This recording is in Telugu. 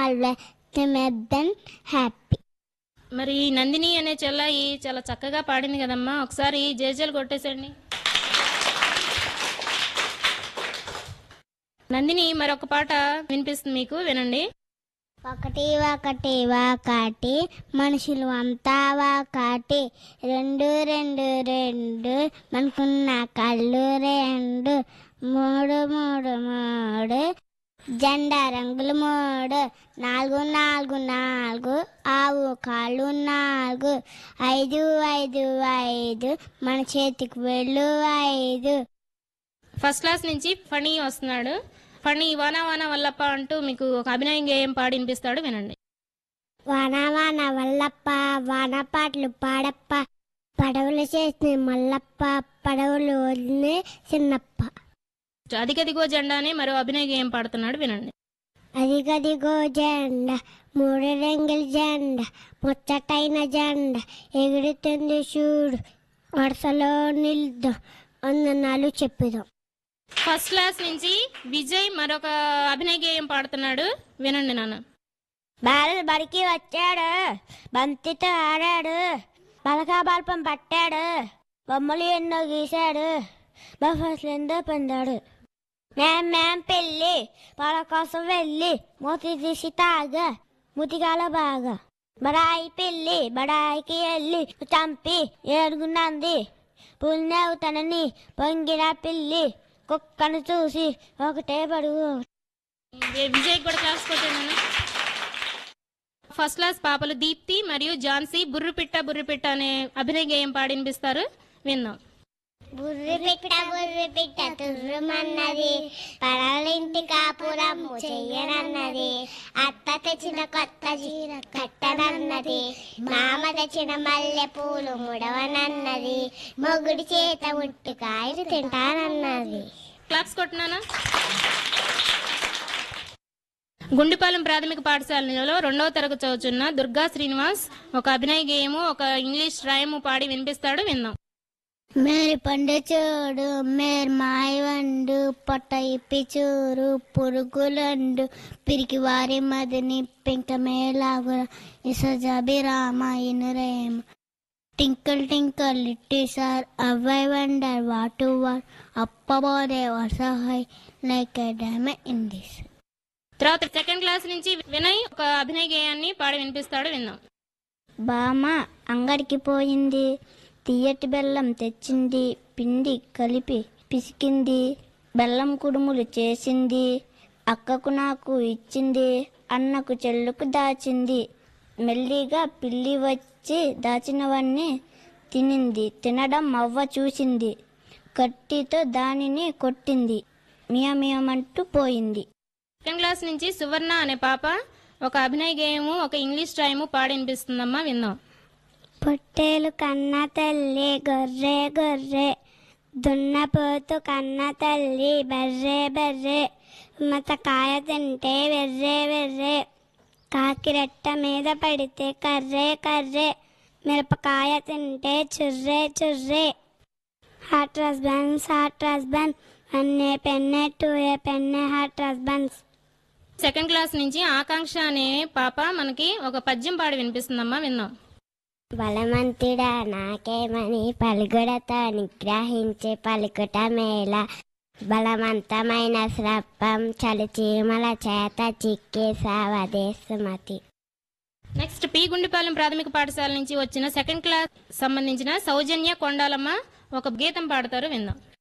always to make them happy. మరి నందిని అనే చెల్లాయి చాలా చక్కగా పాడింది కదమ్మా ఒకసారి జేజేలు కొట్టేసండి నందిని మరొక పాట వినిపిస్తుంది మీకు వినండి ఒకటి ఒకటి ఒకటి మనుషులు అంతా ఒకటి రెండు రెండు రెండు మనకున్న కళ్ళు రెండు మూడు మూడు మూడు జెండా రంగులు మూడు నాలుగు నాలుగు నాలుగు ఆవు కాళ్ళు నాలుగు ఐదు ఐదు ఐదు మన చేతికి వెళ్ళు ఐదు ఫస్ట్ క్లాస్ నుంచి ఫణి వస్తున్నాడు ఫణి వానా వానా వల్లప్ప అంటూ మీకు ఒక అభినయ గేయం పాడి వినిపిస్తాడు వినండి వాన వాన వల్లప్ప వాన పాటలు పాడప్ప పడవలు చేసిన మల్లప్ప పడవలు వదిలిన చిన్నప్ప అదిగదిగో జెండానే మరో అభినయ గేయం పాడుతున్నాడు వినండి అదిగదిగో జెండ మూడు రంగుల జెండ ముచ్చటైన జెండ ఎగురుతుంది చూడు వరుసలో నిల్దాం వందనాలు చెప్పుదాం ఫస్ట్ క్లాస్ నుంచి విజయ్ మరొక అభినయ గేయం పాడుతున్నాడు వినండి నాన్న బాలలు బడికి వచ్చాడు బంతితో ఆడాడు బలకా బల్పం పట్టాడు బొమ్మలు ఎన్నో గీశాడు బఫర్స్ ఎంతో పొందాడు మేం మేం పెళ్ళి వాళ్ళ కోసం వెళ్ళి మూతి తీసి తాగా ముతిగాల బాగా బడాయి పెళ్ళి బడాయికి వెళ్ళి చంపి ఏడుగునంది పుణ్యవుతనని పొంగిన పిల్లి కుక్కను చూసి ఒకటే పడుగు వి- విజయ్ కూడా క్లాస్ కొట్టాను ఫస్ట్ క్లాస్ పాపలు దీప్తి మరియు ఝాన్సీ బుర్రుపిట్ట బుర్రుపిట్ట అనే అభినయ గేయం పాడి వినిపిస్తారు విందాం బుర్రి పిట్ట బుర్రి పిట్ట తుర్రుమన్నది పడవలింటి కాపురం చెయ్యనన్నది అత్త తెచ్చిన కొత్త చీర కట్టనన్నది మామ తెచ్చిన మల్లె పూలు ముడవనన్నది మొగుడి చేత ఉట్టుకాయలు తింటానన్నది క్లాప్స్ కొట్టినానా గుండిపాలెం ప్రాథమిక పాఠశాలలో రెండవ తరగతి చదువుతున్న దుర్గా శ్రీనివాస్ ఒక అభినయ గేయము ఒక ఇంగ్లీష్ రాయము పాడి వినిపిస్తాడు విందాం మేరి పండు చూడు మేర్ మాయవండు పొట్ట ఇప్పి చూరు పురుగులండు పిరికి వారి మదిని పింక మేలాగుర ఇసజాబి రామ ఇనురేమ twinkle twinkle little star how I wonder what you are అప్పబోదే వసహై like a diamond in this తర్వాత సెకండ్ క్లాస్ నుంచి వినయ్ ఒక అభినయ గేయాన్ని పాడి వినిపిస్తాడు విందాం బామ అంగడికి పోయింది తీయటి బెల్లం తెచ్చింది పిండి కలిపి పిసికింది బెల్లం కుడుములు చేసింది అక్కకు నాకు ఇచ్చింది అన్నకు చెల్లుకు దాచింది మెల్లిగా పిల్లి వచ్చి దాచినవన్నీ తినింది తినడం అవ్వ చూసింది కట్టితో దానిని కొట్టింది మియమియమంటూ పోయింది సెకండ్ క్లాస్ నుంచి సువర్ణ అనే పాప ఒక అభినయ గేయము ఒక ఇంగ్లీష్ రాయము పాడి వినిపిస్తుందమ్మా విందాం పొట్టేలు కన్న తల్లి గొర్రె గొర్రె దున్నపోతు కన్న తల్లి బర్రె బర్రె మతకాయ తింటే వెర్రే వెర్రే కాకిరెట్ట మీద పడితే కర్రే కర్రే మిరపకాయ తింటే చుర్రే చుర్రే హాట్ హస్బెండ్స్ హాట్ హస్బెండ్ అన్నే పెన్నే టూ ఏ పెన్నే హాట్ హస్బెండ్స్ సెకండ్ క్లాస్ నుంచి ఆకాంక్ష అనే పాప మనకి ఒక పద్యం పాడి వినిపిస్తుందమ్మా విందాం బలవంతుడా నాకేమని పలుగుడతో నిగ్రహించి పలుకుట మేళ బలవంతమైన శ్రప్పం చలిచీమల చేత చిక్కి సావదేశమతి నెక్స్ట్ పి గుండిపాలెం ప్రాథమిక పాఠశాల నుంచి వచ్చిన సెకండ్ క్లాస్ సంబంధించిన సౌజన్య కొండాలమ్మ ఒక గీతం పాడతారు విందాం